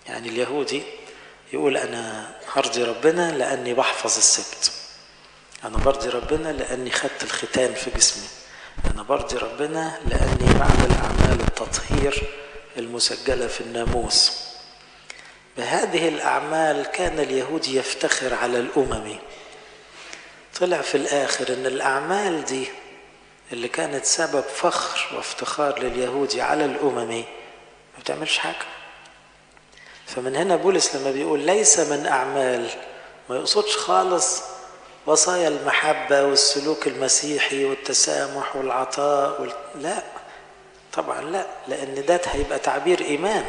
يعني اليهودي يقول أنا هرضي ربنا لأني بحفظ السبت أنا برضي ربنا لأني خدت الختان في جسمي أنا برضي ربنا لأني بعمل أعمال التطهير المسجلة في الناموس بهذه الأعمال كان اليهود يفتخر على الأمم طلع في الآخر أن الأعمال دي اللي كانت سبب فخر وافتخار لليهود على الأمم ما بتعملش حاجة فمن هنا بولس لما بيقول ليس من أعمال ما يقصدش خالص وصايا المحبة والسلوك المسيحي والتسامح والعطاء وال... لا طبعا لا لأن ده هيبقى تعبير إيمان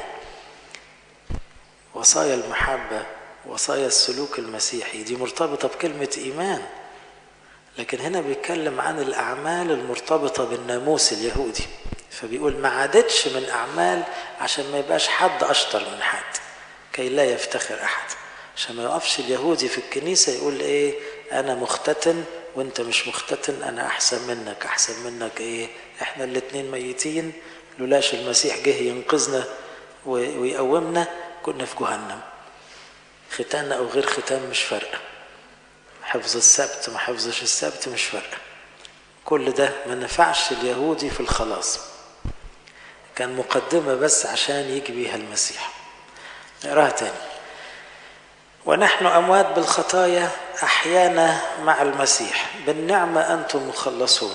وصايا المحبة وصايا السلوك المسيحي دي مرتبطة بكلمة إيمان لكن هنا بيتكلم عن الأعمال المرتبطة بالناموس اليهودي فبيقول ما عادتش من أعمال عشان ما يبقاش حد أشطر من حد كي لا يفتخر أحد عشان ما يقفش اليهودي في الكنيسة يقول إيه أنا مختتن وأنت مش مختتن أنا أحسن منك أحسن منك إيه إحنا الاتنين ميتين لولاش المسيح جه ينقذنا ويقومنا كنا في جهنم ختان أو غير ختان مش فارقة حفظ السبت ما حفظش السبت مش فارقة كل ده ما نفعش اليهودي في الخلاص كان مقدمة بس عشان يجي بيها المسيح نقراها تاني ونحن أموات بالخطايا أحيانا مع المسيح بالنعمة أنتم مخلصون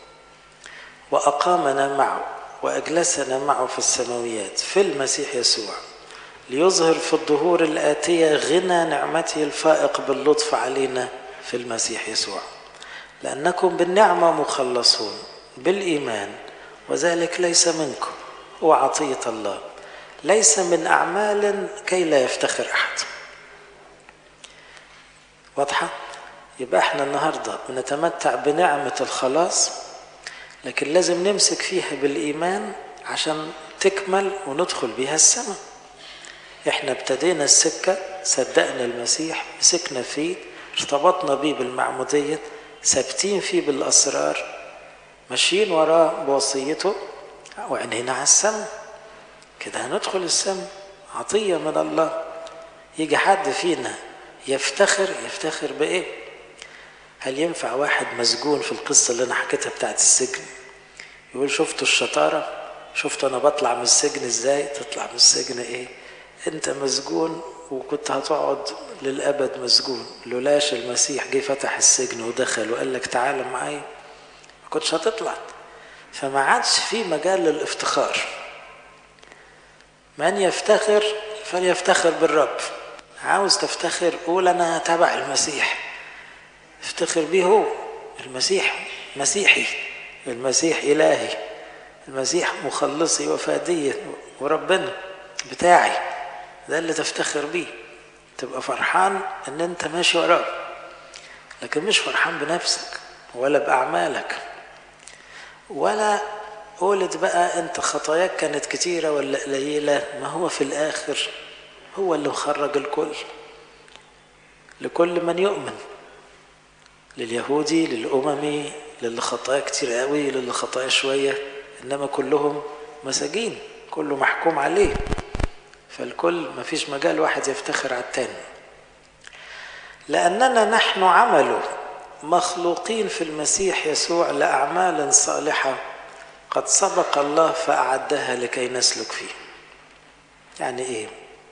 وأقامنا معه وأجلسنا معه في السماويات في المسيح يسوع ليظهر في الظهور الآتية غنى نعمته الفائق باللطف علينا في المسيح يسوع لأنكم بالنعمة مخلصون بالإيمان وذلك ليس منكم هو عطية الله ليس من أعمال كي لا يفتخر أحد واضحة؟ يبقى احنا النهاردة بنتمتع بنعمة الخلاص لكن لازم نمسك فيها بالإيمان عشان تكمل وندخل بيها السماء احنا ابتدينا السكة صدقنا المسيح مسكنا فيه ارتبطنا بيه بالمعمودية ثابتين فيه بالأسرار ماشيين وراه بوصيته وعينينا على السماء كده هندخل السماء عطية من الله يجي حد فينا يفتخر يفتخر بإيه هل ينفع واحد مسجون في القصة اللي أنا حكيتها بتاعت السجن يقول شفتوا الشطارة شفتوا أنا بطلع من السجن إزاي تطلع من السجن إيه أنت مسجون وكنت هتقعد للأبد مسجون لولاش المسيح جه فتح السجن ودخل وقال لك تعالى معايا ما كنتش هتطلع فما عادش في مجال للافتخار من يفتخر فليفتخر بالرب عاوز تفتخر قول انا تبع المسيح افتخر بيه هو المسيح مسيحي المسيح الهي المسيح مخلصي وفادي وربنا بتاعي ده اللي تفتخر بيه تبقى فرحان ان انت ماشي وراه لكن مش فرحان بنفسك ولا باعمالك ولا قولت بقى انت خطاياك كانت كتيره ولا قليله ما هو في الاخر هو اللي مخرج الكل لكل من يؤمن لليهودي للأممي للي خطايا كتير قوي للي خطايا شوية إنما كلهم مساجين كله محكوم عليه فالكل ما فيش مجال واحد يفتخر على التاني لأننا نحن عمله مخلوقين في المسيح يسوع لأعمال صالحة قد سبق الله فأعدها لكي نسلك فيه يعني إيه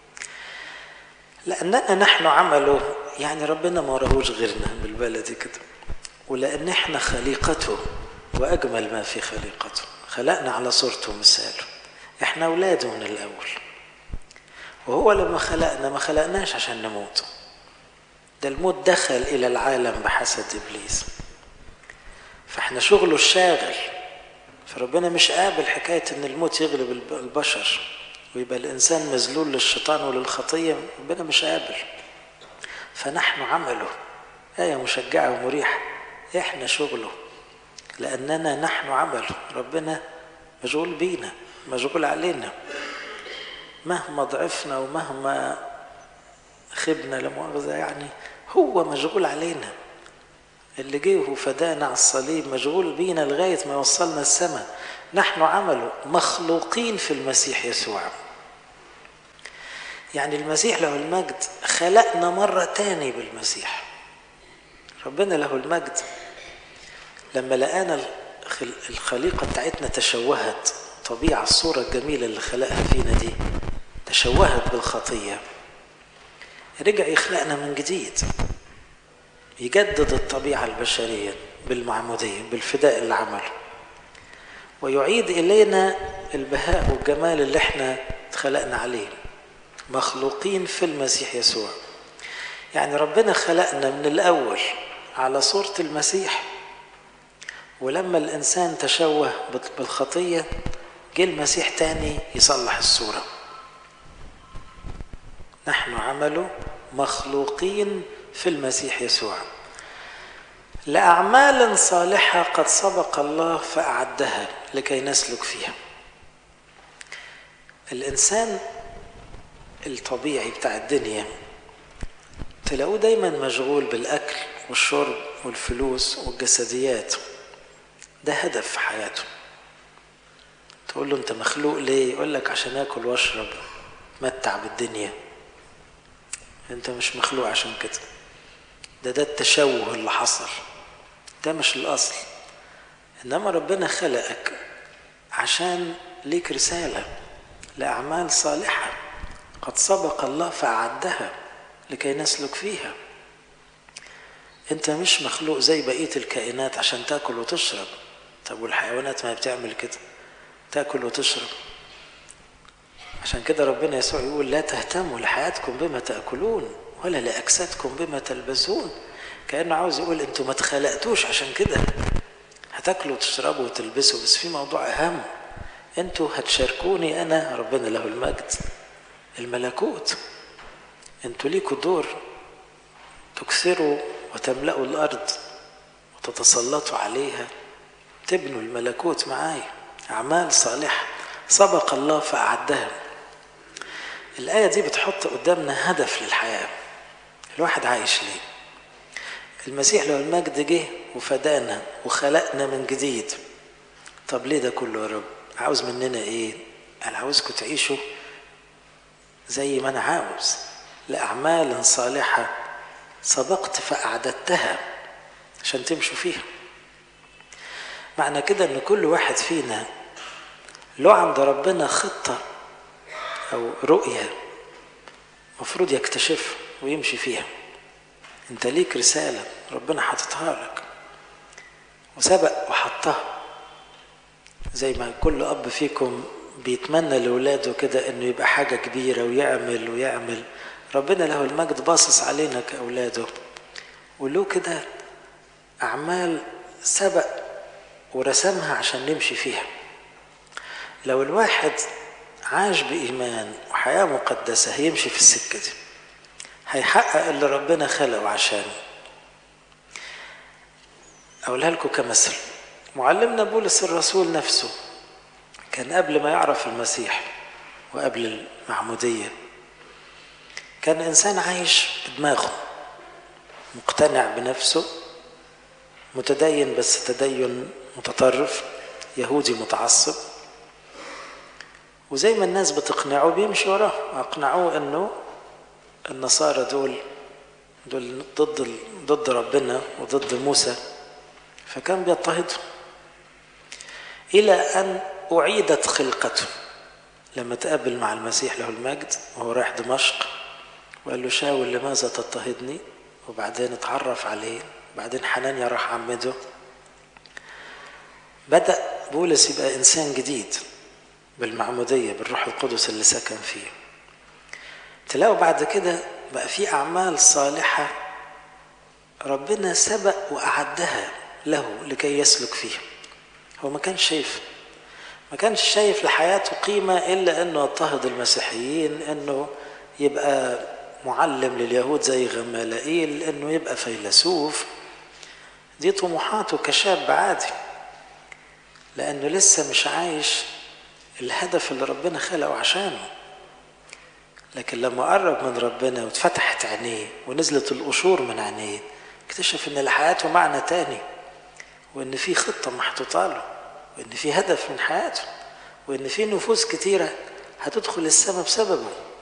لأننا نحن عمله يعني ربنا ما وراهوش غيرنا بالبلدي كده ولأن احنا خليقته وأجمل ما في خليقته خلقنا على صورته ومثاله احنا أولاده من الأول وهو لما خلقنا ما خلقناش عشان نموت ده الموت دخل إلى العالم بحسد إبليس فاحنا شغله الشاغل فربنا مش قابل حكاية إن الموت يغلب البشر ويبقى الإنسان مذلول للشيطان وللخطية ربنا مش قابل فنحن عمله آية مشجعة ومريحة إحنا شغله لأننا نحن عمله ربنا مشغول بينا مشغول علينا مهما ضعفنا ومهما خبنا لمؤاخذة يعني هو مشغول علينا اللي جه وفدانا على الصليب مشغول بينا لغاية ما يوصلنا السماء نحن عمله مخلوقين في المسيح يسوع يعني المسيح له المجد خلقنا مرة تاني بالمسيح ربنا له المجد لما لقانا الخليقة بتاعتنا تشوهت طبيعة الصورة الجميلة اللي خلقها فينا دي تشوهت بالخطية رجع يخلقنا من جديد يجدد الطبيعة البشرية بالمعمودية بالفداء اللي عمله ويعيد إلينا البهاء والجمال اللي احنا اتخلقنا عليه مخلوقين في المسيح يسوع يعني ربنا خلقنا من الأول على صورة المسيح ولما الإنسان تشوه بالخطية جه المسيح تاني يصلح الصورة نحن عمله مخلوقين في المسيح يسوع لأعمال صالحة قد سبق الله فأعدها لكي نسلك فيها الإنسان الطبيعي بتاع الدنيا تلاقوه دايما مشغول بالأكل والشرب والفلوس والجسديات ده هدف في حياته تقول له انت مخلوق ليه يقول لك عشان اكل واشرب متع بالدنيا انت مش مخلوق عشان كده ده ده التشوه اللي حصل ده مش الاصل انما ربنا خلقك عشان ليك رساله لاعمال صالحه قد سبق الله فاعدها لكي نسلك فيها انت مش مخلوق زي بقيه الكائنات عشان تاكل وتشرب طب والحيوانات ما بتعمل كده تاكل وتشرب عشان كده ربنا يسوع يقول لا تهتموا لحياتكم بما تاكلون ولا لاجسادكم بما تلبسون كانه عاوز يقول انتوا ما اتخلقتوش عشان كده هتاكلوا وتشربوا وتلبسوا بس في موضوع اهم انتوا هتشاركوني انا ربنا له المجد الملكوت انتوا ليكوا دور تكثروا وتملأوا الارض وتتسلطوا عليها تبنوا الملكوت معايا اعمال صالحه سبق الله فاعدها الايه دي بتحط قدامنا هدف للحياه الواحد عايش ليه المسيح له المجد جه وفدانا وخلقنا من جديد طب ليه ده كله يا رب عاوز مننا ايه انا عاوزكم تعيشوا زي ما انا عاوز لاعمال صالحه سبقت فاعددتها عشان تمشوا فيها معنى كده ان كل واحد فينا له عند ربنا خطه او رؤيه مفروض يكتشفها ويمشي فيها انت ليك رساله ربنا حاططها لك وسبق وحطها زي ما كل اب فيكم بيتمنى لاولاده كده انه يبقى حاجه كبيره ويعمل ويعمل ربنا له المجد باصص علينا كاولاده وله كده اعمال سبق ورسمها عشان نمشي فيها لو الواحد عاش بإيمان وحياة مقدسة هيمشي في السكة دي هيحقق اللي ربنا خلقه عشانه أقولها لكم كمثل معلمنا بولس الرسول نفسه كان قبل ما يعرف المسيح وقبل المعمودية كان إنسان عايش بدماغه مقتنع بنفسه متدين بس تدين متطرف يهودي متعصب وزي ما الناس بتقنعه بيمشي وراه اقنعوه انه النصارى دول دول ضد ضد ربنا وضد موسى فكان بيضطهدهم الى ان اعيدت خلقته لما تقابل مع المسيح له المجد وهو رايح دمشق وقال له شاول لماذا تضطهدني وبعدين اتعرف عليه بعدين حنانيا راح عمده بدأ بولس يبقى إنسان جديد بالمعمودية بالروح القدس اللي سكن فيه تلاقوا بعد كده بقى في أعمال صالحة ربنا سبق وأعدها له لكي يسلك فيها هو ما كانش شايف ما كانش شايف لحياته قيمة إلا أنه يضطهد المسيحيين أنه يبقى معلم لليهود زي غمالائيل أنه يبقى فيلسوف دي طموحاته كشاب عادي لأنه لسه مش عايش الهدف اللي ربنا خلقه عشانه لكن لما قرب من ربنا واتفتحت عينيه ونزلت القشور من عينيه اكتشف ان لحياته معنى تاني وان في خطه محطوطه له وان في هدف من حياته وان في نفوس كتيره هتدخل السماء بسببه